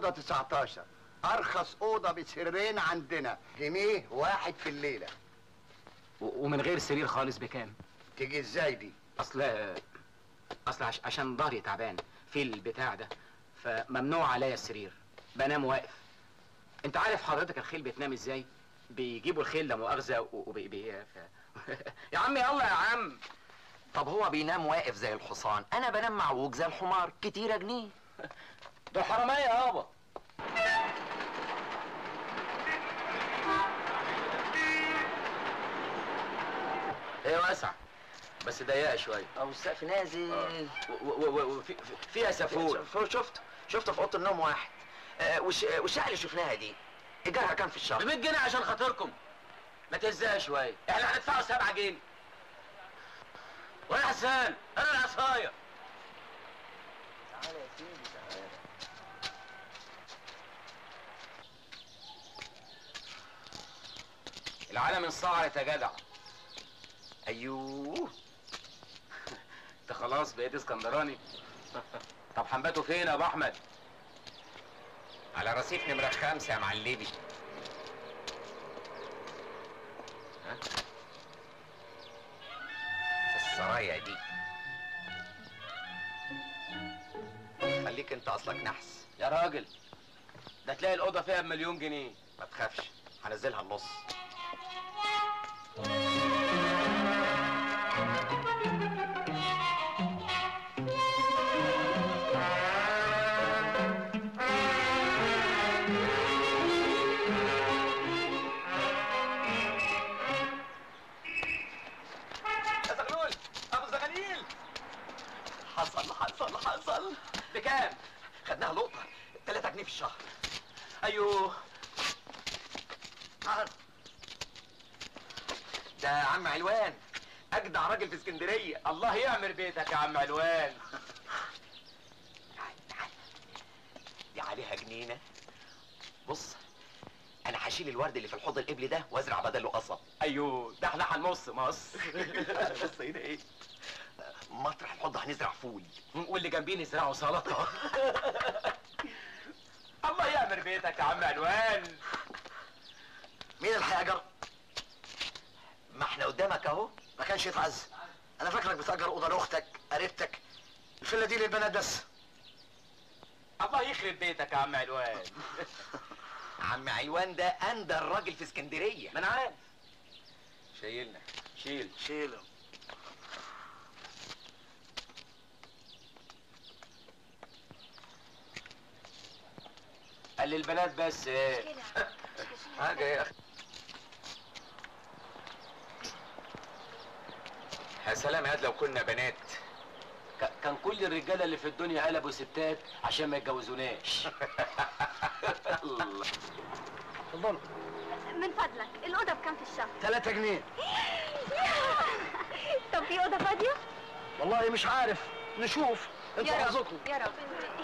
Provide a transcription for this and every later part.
اوضه 19 ارخص اوضه بسريرين عندنا جنيه واحد في الليله و- ومن غير سرير خالص بكام تيجي ازاي دي اصل اصل عش... عشان ظهري تعبان في البتاع ده فممنوع عليا السرير بنام واقف انت عارف حضرتك الخيل بتنام ازاي بيجيبوا الخيل لا مؤاخذه وبي بي... ف... يا عم يلا يا عم طب هو بينام واقف زي الحصان انا بنام معوج زي الحمار كتيرة جنيه دول حرامية يابا هي واسعة بس ضيقة شوية او السقف نازل وفي فيها سافور شفت شفت في اوضه النوم واحد آه، والش- آه، والشقه اللي شفناها دي ايجارها كام في ب الشهر 100 جنيه عشان خاطركم ما تهزها شوية احنا هندفعوا 7 جنيه ويا حسان انا العصاية تعالى يا سيدي تعالى العالم انصعرت يا جدع ايوه انت خلاص بقيت اسكندراني طب حنباته فين يا ابو احمد على رصيف نمرة خمسة يا معلمي ها؟ في السرايا دي خليك انت اصلك نحس يا راجل ده تلاقي الاوضه فيها بمليون جنيه ما تخافش هنزلها النص يا زغلول ابو زغليل حصل حصل حصل بكام خدناها لقطة 3 جنيه في الشهر ايوه تعال ده عم علوان اجدع راجل في اسكندريه الله يعمر بيتك يا عم علوان تعال تعال دي عليها جنينه بص انا هشيل الورد اللي في الحوض القبلي ده وازرع بدله قصب ايوه ده احنا هنمص مص بص هنا ايه مطرح الحوض هنزرع فول واللي جنبيه نزرعه سلطه الله يعمر بيتك يا عم علوان مين الحاجر ما احنا قدامك اهو ما كانش يتعز انا فاكرك بتأجر اوضه لاختك قريبتك الفيلا دي للبنات بس الله يخرب بيتك يا عم علوان عم علوان ده اندر راجل في اسكندريه ما انا عارف شايلنا شيل شيله قال للبنات بس ايه حاجه يا اخي يا سلام يا واد لو كنا بنات ك- كان كل الرجاله اللي في الدنيا قلبوا ستات عشان ما يتجوزوناش الله اتفضلوا من فضلك الأوضة بكام في الشهر؟ 3 جنيه طب في أوضة فاضية؟ والله مش عارف نشوف انتوا يا رب حظكم يا رب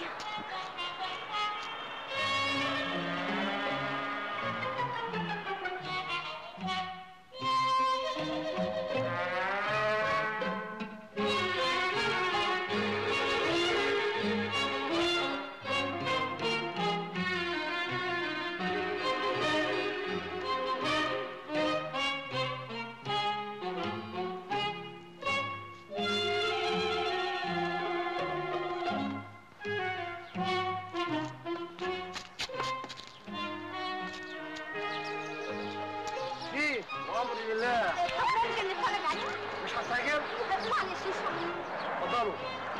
ايه وامر لله طب ممكن نتفرج عليها؟ مش هتعجب طب معلش اسمع اتفضلوا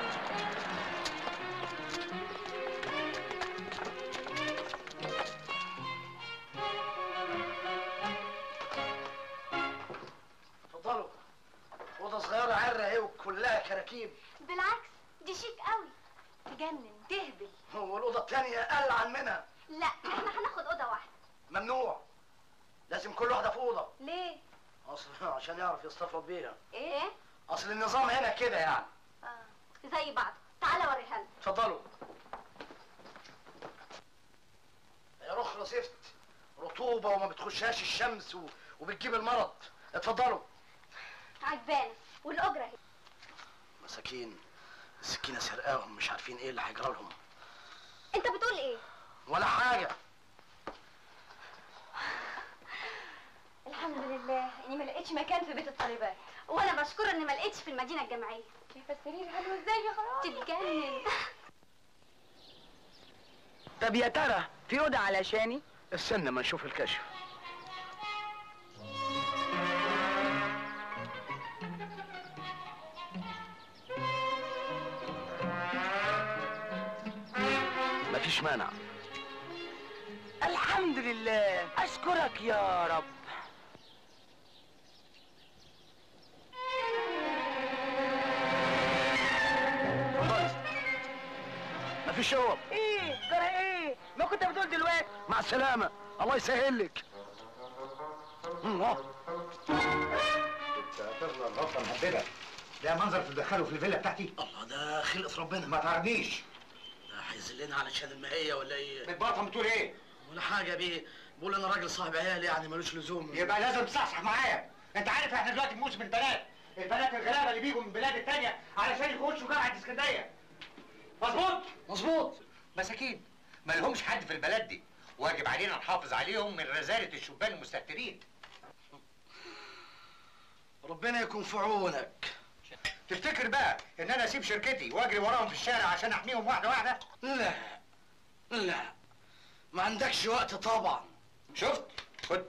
اتفضلوا اوضه صغيره عره اهي وكلها كراكيب بالعكس دي شيك قوي تجنن تهبل والاوضه الثانيه اقل منها لا احنا هناخد أوضة واحدة ممنوع لازم كل واحده في اوضه ليه؟ اصل عشان يعرف يستفرد بيها ايه؟ اصل النظام هنا كده يعني آه. زي بعض تعالى اوريها لنا اتفضلوا يا رخ رصيفت رطوبة وما بتخشهاش الشمس و... وبتجيب المرض اتفضلوا عجباني والأجرة اهي مساكين السكينة سرقاهم مش عارفين ايه اللي هيجرى لهم انت بتقول ايه؟ ولا طالبات وانا بشكر اني ما لقيتش في المدينه الجامعيه شايفه السرير حلو ازاي يا خرابي تتجنن طب يا ترى في اوضه علشاني استنى ما نشوف الكشف مفيش مانع الحمد لله اشكرك يا رب اتفضلي مفيش اوض ايه جرى ايه ما كنت بتقول دلوقتي مع السلامة الله يسهل لك تفضل غلطة مهببة ده منظر تدخله في الفيلا بتاعتي الله ده خلقة ربنا ما تعرضنيش ده هيذلنا علشان المهية ولا ايه بتباطم بتقول ايه؟ ولا حاجة بيه بقول انا راجل صاحب عيال يعني ملوش لزوم يبقى لازم تصحصح معايا انت عارف احنا دلوقتي في موسم البنات البنات الغلابه اللي بيجوا من البلاد التانية علشان يخشوا جامعة اسكندرية مظبوط؟ مظبوط مساكين ما لهمش حد في البلد دي واجب علينا نحافظ عليهم من رذالة الشبان المستهترين ربنا يكون في عونك تفتكر بقى ان انا اسيب شركتي واجري وراهم في الشارع عشان احميهم واحده واحده لا لا ما عندكش وقت طبعا شفت خد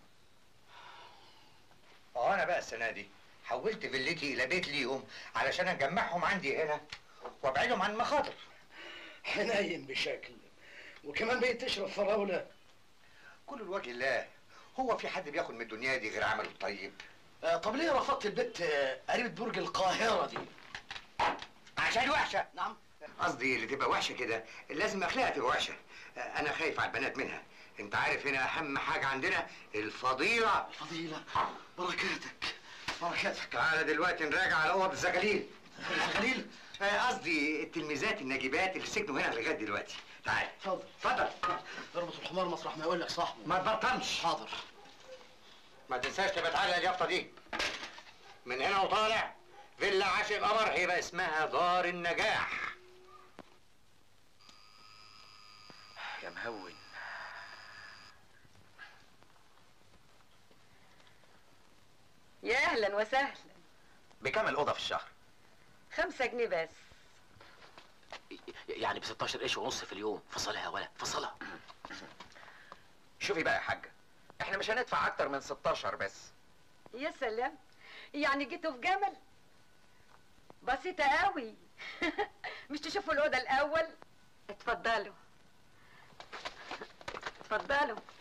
اه انا بقى السنه دي حولت فيلتي الى بيت ليهم علشان اجمعهم عندي هنا وابعدهم عن المخاطر حنين بشكل وكمان بقيت تشرب فراولة كل الوجه الله هو في حد بياخد من الدنيا دي غير عمله الطيب آه طب ليه رفضت البت آه، قريبة برج القاهرة دي عشان وحشه نعم قصدي اللي تبقى وحشه كده لازم اخلاقها تبقى وحشه آه، انا خايف على البنات منها انت عارف هنا اهم حاجه عندنا الفضيله فضيلة بركاتك بركاتك تعالى دلوقتي نراجع على اوض الزغاليل خليل آه، قصدي التلميذات الناجبات اللي سكنوا هنا لغايه دلوقتي تعال اتفضل اتفضل اربط الحمار مسرح ما يقول لك صاحبه ما تبطلش حاضر ما تنساش تبقى تعالى اليافطه دي من هنا وطالع فيلا عاشق قمر هيبقى اسمها دار النجاح يا مهون يا اهلا وسهلا بكام الاوضه في الشهر خمسة جنيه بس يعني ب 16 قرش ونص في اليوم فصلها يا ولا فصلها شوفي بقى يا حاجه احنا مش هندفع اكتر من 16 بس يا سلام يعني جيتوا في جمل بسيطة قوي مش تشوفوا الأوضة الأول اتفضلوا اتفضلوا